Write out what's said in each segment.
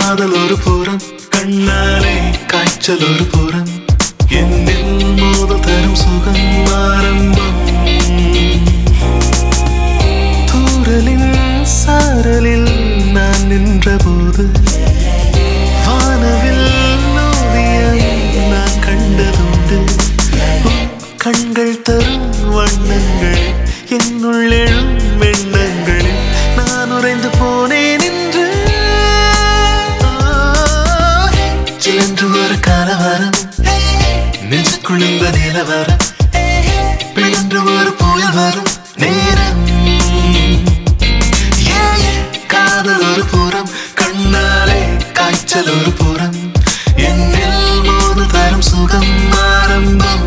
காதல் ஒரு புறம் கண்ணாலே காய்ச்சல் ஒரு புறம் என்னில் மோத தரும் சுகம் ஆரம்பம் தூரலின் சாரலில் நான் நின்றபோது வானவில் ஓவியம் நான் கண்டதுண்டு உன் கண்கள் தரும் வண்ணங்கள் என்னுள் எழும் எண்ணங்கள் நான் உறைந்து போனேன் என்று சிலன்று ஒரு கலவரம் நெஞ்சுக்குள் இந்த நிலவரம் பிழன்று ஒரு புயல் வரும் நேரம் காதல் ஒரு புறம் கண்ணாலே காய்ச்சல் ஒரு புறம் என்னில் மோது தரும் சுகம் ஆரம்பம்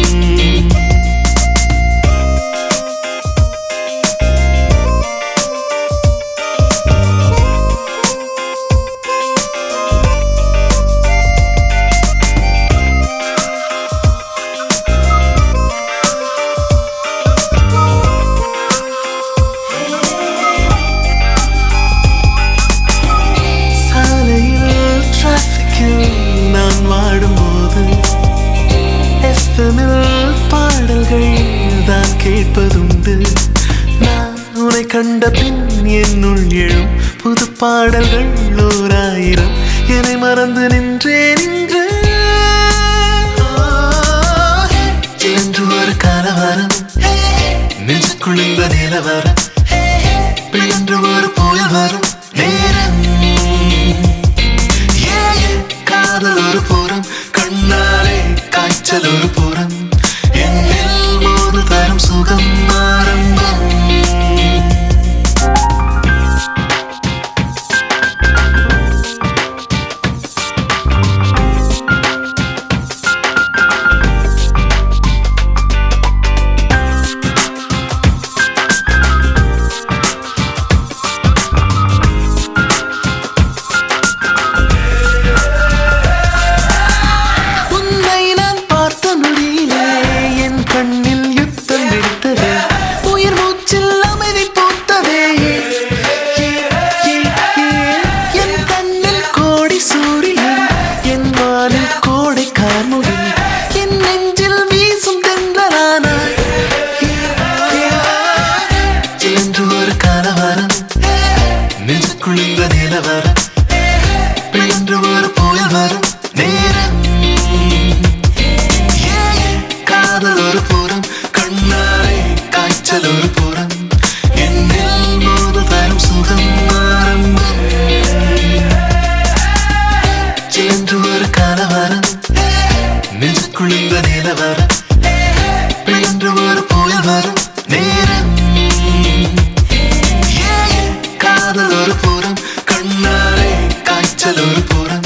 சாலையில் டிராஃபிக்கில் நான் வாடும்போது எஃப்எம்மில் பாடல்கள் தான் கேட்பதுண்டு நான் உன்னை கண்ட பின் என்னுள் எழும் புது பாடல்கள் ஓராயிரம் என்னை மறந்து நின்றேன் இன்று என்று ஒரு கலவரம் நெஞ்சுக்குள் இந்த நிலவரம் பிழன்று ஒரு புயல் வரும் நேரம் காதல் ஒரு புறம் கண்ணாலே காய்ச்சல் ஒரு புறம் என்னில் மோது தரும் சுகம் ஆரம்பம் உன்னை நான் பார்த்த நொடியிலே என் கண்ணில் யுத்தம் வெடித்ததே உயிர் மூச்சில் அமைதி பூத்ததே ஏ, ஏ, ஏ, என் கண்ணில் கோடி சூரியன் என் வானில் கோடை கார்முகில் என் நெஞ்சில் வீசும் தென்றலானாய் என்று ஒரு கலவரம் நெஞ்சுக்குள் இந்த நிலவரம் பிழன்று ஒரு புயல் வரும் நேரம் காதல் ஒரு புறம் கண்ணாலே காய்ச்சல் ஒரு புறம் என்னில் மோது தரும் சுகம் ஆரம்பம் சென்று ஒரு கலவரம் நெஞ்சுக்குள் இந்த நிலவரம் பிழன்று ஒரு புயல் வரும் நேரம் காதல் ஒரு புறம் கண்ணாலே காய்ச்சல் ஒரு புறம்